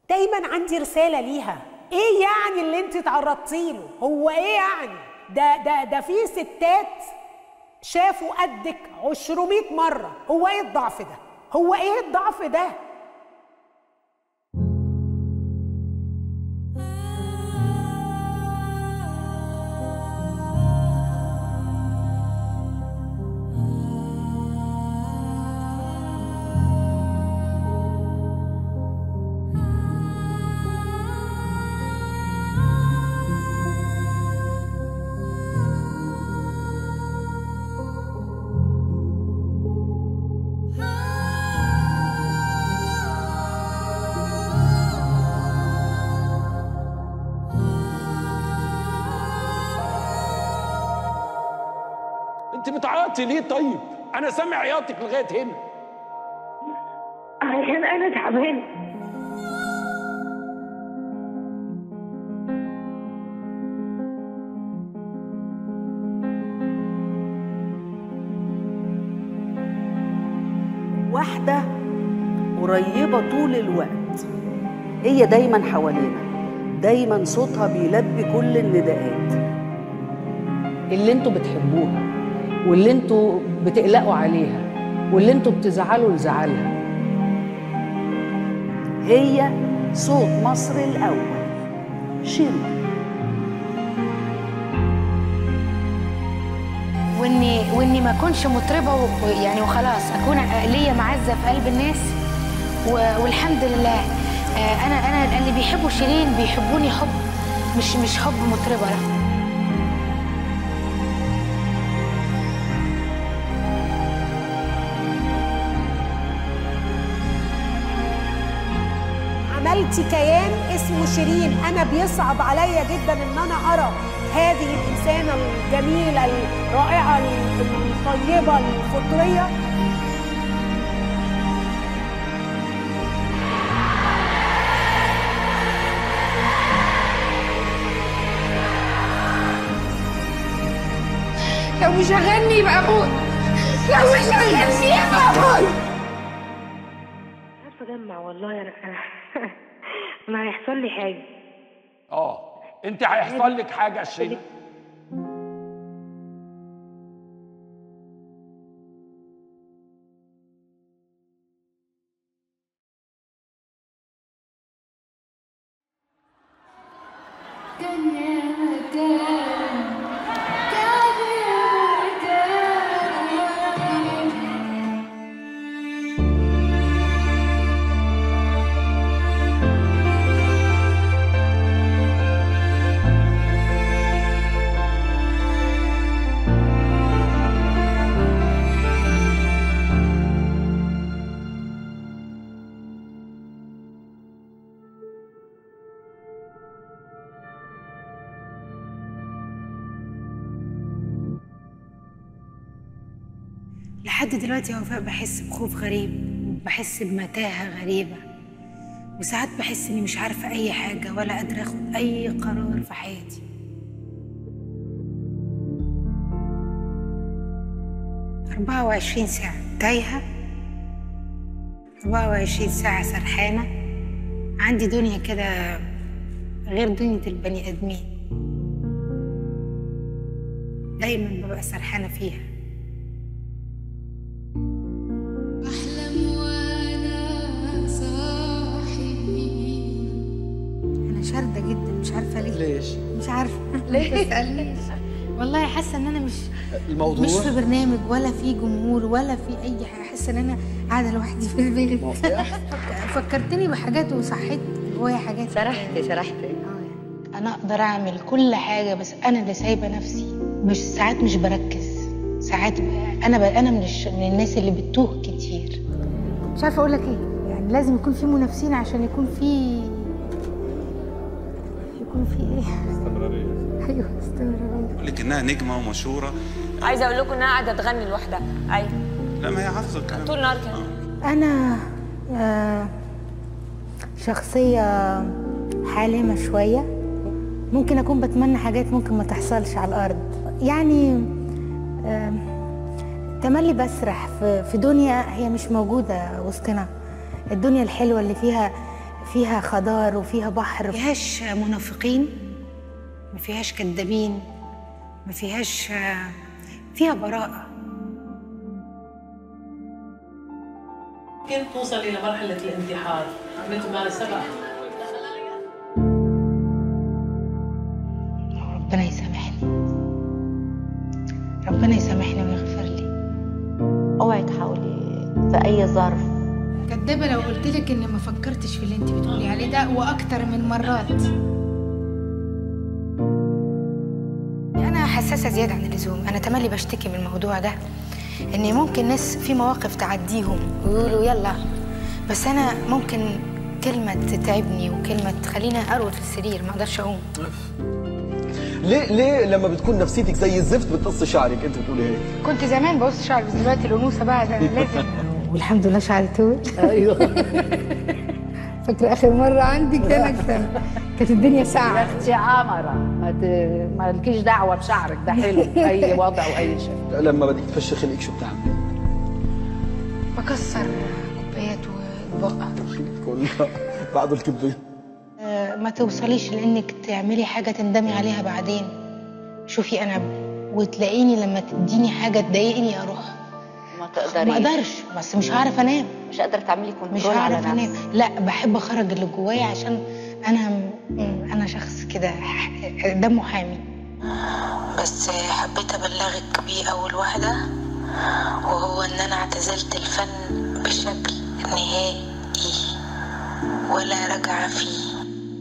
دايما عندي رساله ليها ايه يعني اللي انت تعرضتي له هو ايه يعني ده ده ده في ستات شافوا قدك 200 مره هو ايه الضعف ده هو ايه الضعف ده انت بتعيطي ليه طيب انا سامع عياطك لغايه هنا عشان انا تعبانه واحدة قريبة طول الوقت هي دايما حوالينا دايما صوتها بيلبي كل النداءات اللي انتوا بتحبوها واللي انتوا بتقلقوا عليها واللي انتوا بتزعلوا لزعلها هي صوت مصر الأول شيرين واني واني ما اكونش مطربه و- يعني وخلاص اكون ليا معزه في قلب الناس و- والحمد لله آه، انا انا اللي بيحبوا شيرين بيحبوني حب مش مش حب مطربه لا عملتي كيان اسمه شيرين انا بيصعب عليا جدا ان انا ارى هذه الانسانه الجميله الرائعه الطيبه الفطريه لو مش هغني يبقى اموت لو مش هغني يبقى اموت عارفه اجمع والله انا انا انا هيحصل لي حاجه اه انت هيحصل لك حاجه يا شيرين كان يا مكان كان يا مكان لحد دلوقتي يا وفاء بحس بخوف غريب وبحس بمتاهة غريبة وساعات بحس إني مش عارفة أي حاجة ولا قادرة أخد أي قرار في حياتي أربعة وعشرين ساعة تايهة أربعة وعشرين ساعة سرحانة عندي دنيا كده غير دنيا البني آدمين دايما ببقى سرحانة فيها بحلم وانا صاحي أنا شاردة جدا مش عارفة ليه ليش؟ مش عارفة ليه؟ ما تسألنيش والله حاسة إن أنا مش الموضوع مش في برنامج ولا في جمهور ولا في أي حاجة حاسة إن أنا قاعدة لوحدي في البيت فكرتني بحاجات وصحيت جوايا حاجات سرحت سرحت آه. أنا أقدر أعمل كل حاجة بس أنا اللي سايبة نفسي مش ساعات مش بركز ساعات ب... أنا ب... أنا من, الش... من الناس اللي بتوه كتير مش عارفة أقول لك إيه يعني لازم يكون في منافسين عشان يكون في يكون في إيه استمرارية أيوه استمرارية بقول لك انها نجمه ومشهوره عايزه اقول لكم انها قاعده تغني لوحدها ايوه لا ما هي حافظه الكلام طول النهار كده أنا آه، شخصية حالمة شوية ممكن أكون بتمنى حاجات ممكن ما تحصلش على الأرض يعني آه، تملي بسرح في في دنيا هي مش موجودة وسطنا الدنيا الحلوة اللي فيها فيها خضار وفيها بحر ما فيهاش منافقين ما فيهاش كدابين ما فيهاش فيها براءة كيف توصل إلى مرحلة الانتحار مثل ما سبق ربنا يسامحني ربنا يسامحني ويغفر لي اوعي تحاولي في اي ظرف كدابة لو قلت لك اني ما فكرتش في اللي انت بتقولي عليه ده واكتر من مرات انا حساسة زيادة عن اللزوم انا تملي بشتكي من الموضوع ده ان ممكن ناس في مواقف تعديهم ويقولوا يلا بس انا ممكن كلمة تتعبني وكلمة تخليني اروت في السرير ما اقدرش اقوم ليه ليه لما بتكون نفسيتك زي الزفت بتقص شعرك انت بتقولي هيك كنت زمان بقص شعري بس دلوقتي الانوثه بقى ده لازم والحمد لله شعري طول ايوه فاكره اخر مره عندي كان اكتر كانت الدنيا يا ساعه اختي عمرة ما ت... ما لكيش دعوة بشعرك ده حلو في أي وضع وأي شيء لما بدك تفشخي لك شو بتعملي؟ بكسر كوبايات وبقى كلها بعد الكبية آه، ما توصليش لانك تعملي حاجه تندمي عليها بعدين شوفي انا وتلاقيني لما تديني حاجه تضايقني اروح ما تقدريش ما اقدرش بس مش هعرف انام مش قادره تعملي مش كنترول على هعرف انام نفسك لا بحب اخرج اللي جوايا عشان انا م- انا شخص كده ح- دمه حامي بس حبيت ابلغك بيه اول واحده وهو ان انا اعتزلت الفن بشكل نهائي ولا رجعه فيه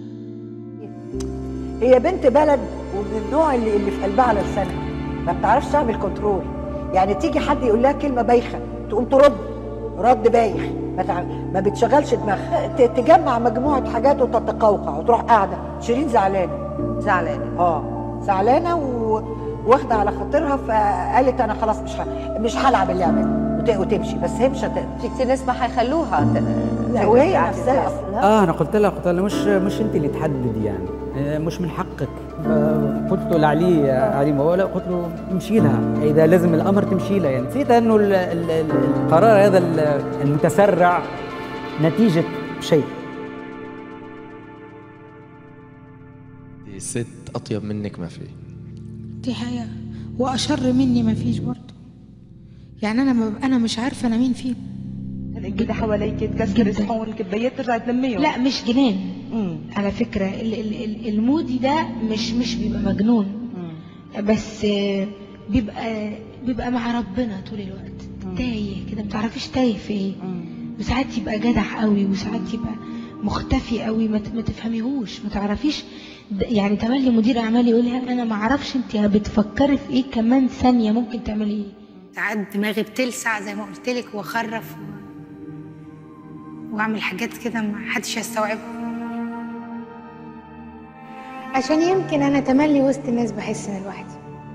هي بنت بلد ومن النوع اللي اللي في قلبها على لسانها ما بتعرفش تعمل كنترول يعني تيجي حد يقول لها كلمه بايخه تقوم ترد رد بايخ ما, تع... ما بتشغلش دماغها ت- تجمع مجموعه حاجات وتتقوقع وتروح قاعده شيرين زعلانه زعلانه اه زعلانه و... واخده على خاطرها فقالت انا خلاص مش ه... مش هلعب اللعبه دي وت... وتمشي بس هي مش هت... في كتير ناس ما هيخلوها ت- لا وهي تعتذر نفسها أصلاً. اه انا قلت لها قلت لها مش مش انت اللي تحددي يعني آه، مش من حقك آه، قلت له لعلي علي مولا قلت له امشي لها اذا لازم الامر تمشي لها يعني نسيت انه ال- ال- ال- القرار هذا ال- المتسرع نتيجه شيء دي ست اطيب منك ما في دي حقيقة وأشر مني ما فيش برضه يعني أنا ما أنا مش عارفة أنا مين فيهم كده حواليك تكسر صحون الكبايات ترجع تلميهم لا مش جنان على فكرة ال- ال- ال- المودي ده مش مش بيبقى مجنون بس آه، بيبقى بيبقى مع ربنا طول الوقت تايه كده ما تعرفيش تايه في ايه وساعات يبقى جدع قوي وساعات يبقى مختفي قوي ما ت- ما تفهميهوش ما تعرفيش د- يعني تملي مدير اعمال يقول لها انا ما اعرفش انت بتفكري في ايه كمان ثانيه ممكن تعملي ايه ساعات دماغي بتلسع زي ما قلت لك واخرف و... واعمل حاجات كده ما حدش يستوعبها عشان يمكن انا تملي وسط الناس بحس اني لوحدي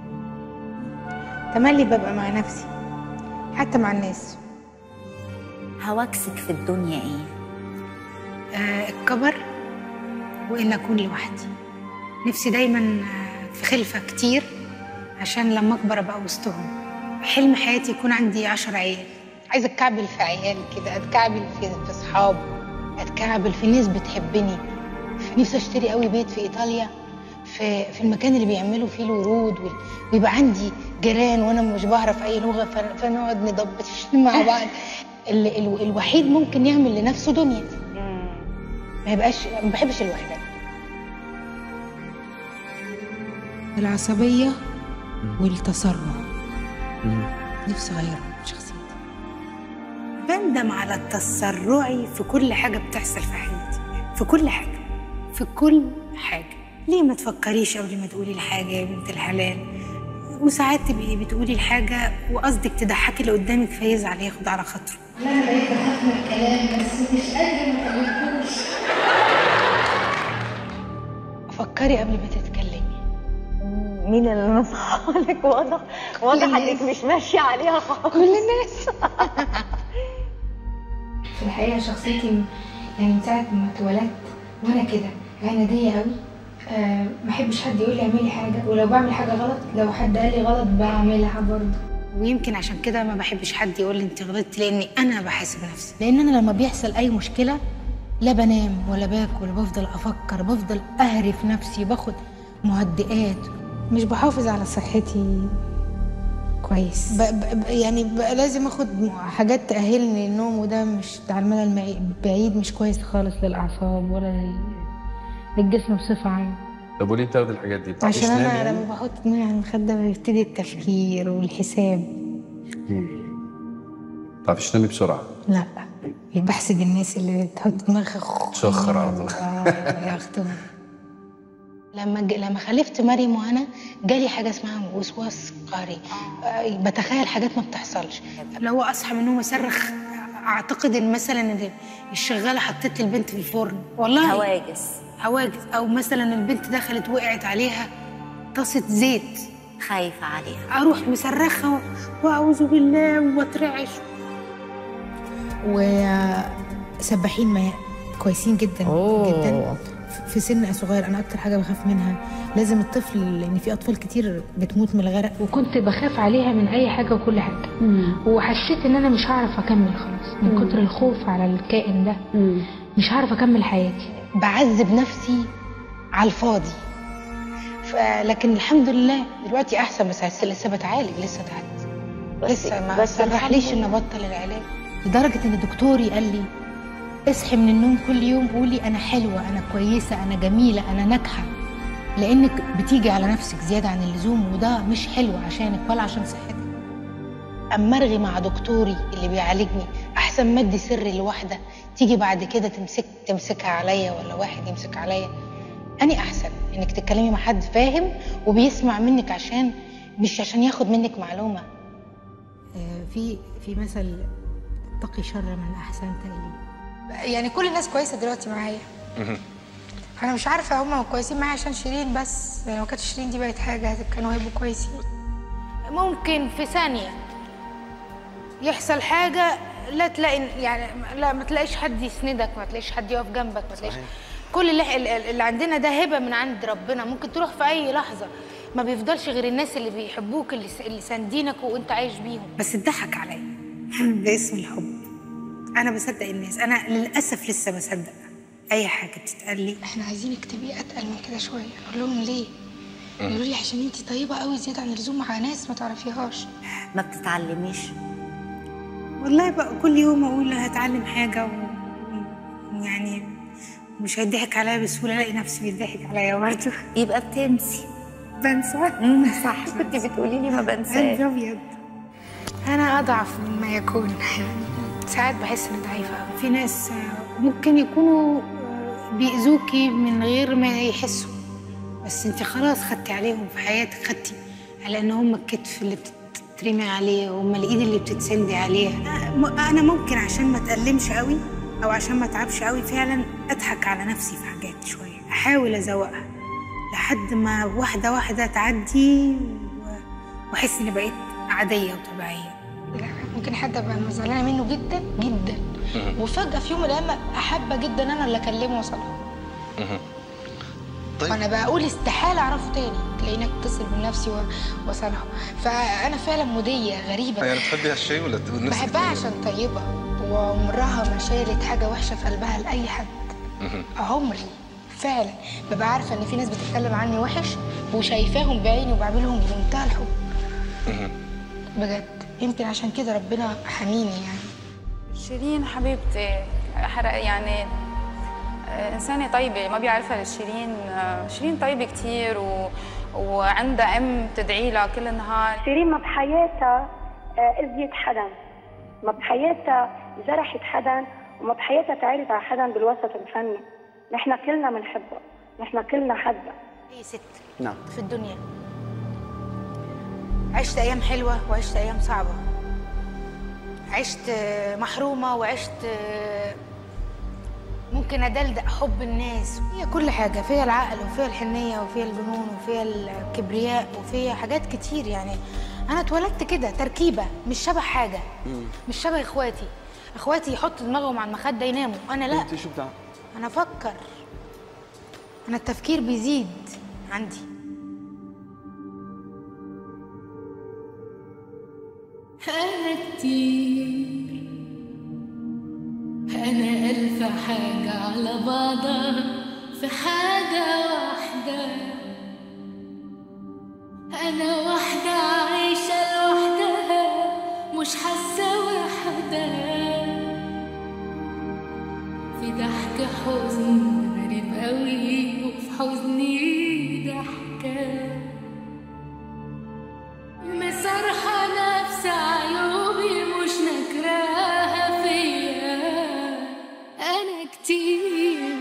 تملي ببقى مع نفسي حتى مع الناس هواكسك في الدنيا ايه آه الكبر وان اكون لوحدي نفسي دايما آه، في خلفه كتير عشان لما اكبر ابقى وسطهم حلم حياتي يكون عندي عشر عيال عايزه اتكعبل في عيال كده اتكعبل في في اصحاب اتكعبل في ناس بتحبني نفسي اشتري قوي بيت في ايطاليا في في المكان اللي بيعملوا فيه الورود وال- ويبقى عندي جيران وانا مش بعرف اي لغه ف- فنقعد ندبش مع بعض ال ال الوحيد ممكن يعمل لنفسه دنيا ما يبقاش ما بحبش الوحده العصبيه والتسرع نفسي اغيره من شخصيتي بندم على تسرعي في كل حاجه بتحصل في حياتي في كل حاجه في كل حاجه ليه ما تفكريش قبل ما تقولي الحاجه يا بنت الحلال وساعات تبقي بتقولي الحاجه وقصدك تضحكي اللي قدامك فيزعل ياخد على خاطره انا بقيت بخاف من الكلام بس مش قادره ما اقولكوش فكري قبل ما تتكلمي مين اللي نصحالك واضح واضح انك مش ماشيه عليها خالص كل الناس في الحقيقه شخصيتي م- يعني من ساعه ما اتولدت وانا كده عناديه قوي أه ما احبش حد يقول لي اعملي حاجه ولو بعمل حاجه غلط لو حد قال لي غلط بعملها برضه ويمكن عشان كده ما بحبش حد يقول لي انت غلطتي لاني انا بحاسب نفسي لان انا لما بيحصل اي مشكله لا بنام ولا باكل بفضل افكر بفضل اهرف نفسي باخد مهدئات مش بحافظ على صحتي كويس ب ب يعني ب لازم اخد حاجات تاهلني للنوم وده مش على المدى المعي- البعيد مش كويس خالص للاعصاب ولا لل- للجسم بصفه عامه طب وليه بتاخدي الحاجات دي؟ بتعرفي عشان تنامي انا يعني؟ لما بحط دماغي على المخده بيبتدي التفكير والحساب بتعرفيش تنامي بسرعة لا بحسد الناس اللي بتحط دماغها تشخر على طول يا اختي لما ج... لما خلفت مريم وانا جالي حاجه اسمها وسواس قهري آه، بتخيل حاجات ما بتحصلش لو اصحى من النوم اصرخ اعتقد ان مثلا إن الشغاله حطت لي البنت في الفرن والله هواجس هواجس او مثلا البنت دخلت وقعت عليها طاسه زيت خايفة عليها اروح مصرخه واعوذ بالله واترعش وسباحين ماء كويسين جدا أوه. جدا في سن صغير انا اكتر حاجه بخاف منها لازم الطفل لان في اطفال كتير بتموت من الغرق وكنت بخاف عليها من اي حاجه وكل حاجه وحسيت ان انا مش هعرف اكمل خلاص من مم. كتر الخوف على الكائن ده مش هعرف اكمل حياتي بعذب نفسي على الفاضي ف- لكن الحمد لله دلوقتي احسن بس لسه لسه بتعالج لسه تعالج لسه ما بس سرحليش الحمد ان ابطل العلاج لدرجه ان دكتوري قال لي اصحي من النوم كل يوم قولي انا حلوه انا كويسه انا جميله انا ناجحه لانك بتيجي على نفسك زياده عن اللزوم وده مش حلو عشانك ولا عشان صحتك اما ارغي مع دكتوري اللي بيعالجني احسن ما ادي سري لواحده تيجي بعد كده تمسك تمسكها عليا ولا واحد يمسك عليا اني احسن انك تتكلمي مع حد فاهم وبيسمع منك عشان مش عشان ياخد منك معلومه في في مثل اتقي شر من احسنت اليه يعني كل الناس كويسه دلوقتي معايا انا مش عارفه هم كويسين معايا عشان شيرين بس لو كانت شيرين دي بقت حاجه كانوا هيبقوا كويسين ممكن في ثانيه يحصل حاجه لا تلاقي يعني لا ما تلاقيش حد يسندك ما تلاقيش حد يقف جنبك ما تلاقيش كل اللي, اللي اللي عندنا ده هبه من عند ربنا ممكن تروح في اي لحظه ما بيفضلش غير الناس اللي بيحبوك اللي, اللي ساندينك وانت عايش بيهم بس اتضحك عليا باسم الحب انا بصدق الناس انا للاسف لسه بصدق اي حاجه بتتقال لي احنا عايزينك تبقي اتقل من كده شويه اقول لهم ليه يقولوا لي عشان انت طيبه قوي زياده عن اللزوم مع ناس ما تعرفيهاش ما بتتعلميش والله بقى كل يوم اقول هتعلم حاجه و... ويعني مش هيضحك عليا بسهوله الاقي نفسي بيضحك عليا برضه يبقى بتنسي بنسى صح كنت بتقولي لي ما بنساش قلبي ابيض انا اضعف مما يكون ساعات بحس اني ضعيفه أوي. في ناس آه، ممكن يكونوا آه، بيأذوكي من غير ما يحسوا بس انت خلاص خدتي عليهم في حياتك خدتي على ان هم الكتف اللي بتترمي عليه وهم الايد اللي بتتسندي عليها آه، م- انا ممكن عشان ما اتألمش قوي او عشان ما اتعبش قوي فعلا اضحك على نفسي في حاجات شويه احاول ازوقها لحد ما واحده واحده تعدي و- واحس اني بقيت عاديه وطبيعيه ممكن حد ابقى زعلانه منه جدا جدا وفجاه في يوم من الايام احب جدا انا اللي اكلمه واصالحه طيب. وانا بقول استحاله اعرفه تاني تلاقيني اتصل بنفسي و- واصالحه فانا فعلا موديه غريبه يعني بتحبي هالشيء ولا الناس بحبها عشان طيبه وعمرها ما شالت حاجه وحشه في قلبها لاي حد عمري فعلا ببقى عارفه ان في ناس بتتكلم عني وحش وشايفاهم بعيني وبعملهم بمنتهى الحب بجد يمكن عشان كده ربنا حميني يعني شيرين حبيبتي حرق يعني آه، إنسانة طيبة ما بيعرفها لشيرين آه، شيرين طيبة كتير و... وعندها أم تدعي لها كل النهار شيرين ما بحياتها آه، اذيت حدا ما بحياتها جرحت حدا وما بحياتها تعرف على حدا بالوسط الفني نحن كلنا بنحبها نحن كلنا حدا هي ست نعم في الدنيا عشت ايام حلوه وعشت ايام صعبه عشت آه، محرومه وعشت آه، ممكن ادلدق حب الناس هي كل حاجه فيها العقل وفيها الحنيه وفيها الجنون وفيها الكبرياء وفيها حاجات كتير يعني انا اتولدت كده تركيبه مش شبه حاجه مش شبه اخواتي اخواتي يحطوا دماغهم على المخده يناموا انا لا انت شو بتعمل؟ انا افكر انا التفكير بيزيد عندي أنا كتير أنا ألف حاجة على على بعضها في حاجة واحدة أنا واحدة عايشة لوحدها مش حاسة وحدة في ضحك حزن غريب قوي وفي حزني ضحكة مسرحة نفس عيوبي مش نكراها فيا أنا كتير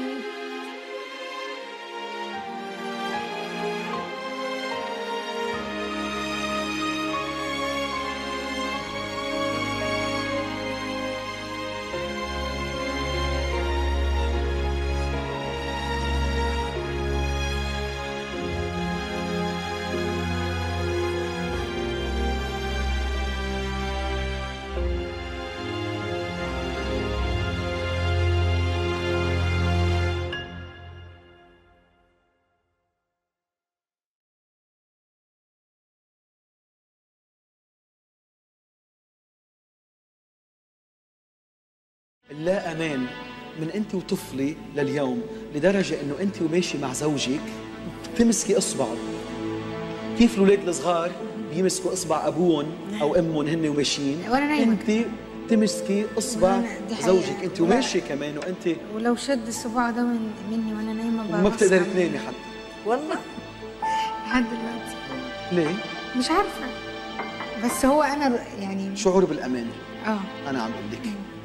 لا امان من انت وطفلي لليوم لدرجه انه انت وماشي مع زوجك تمسكي اصبعه كيف الاولاد الصغار بيمسكوا اصبع ابوهم او امهم هن وماشيين وأنا نايمة. انت تمسكي اصبع وأنا- دي حقيقة. زوجك انت ولا- وماشيه كمان وانت ولو شد الصباع ده من مني وانا نايمه وما ببص بتقدري عليه. تنامي حتى والله لحد دلوقتي ليه؟ مش عارفه بس هو انا ب- يعني شعور بالامان اه انا عم بقول لك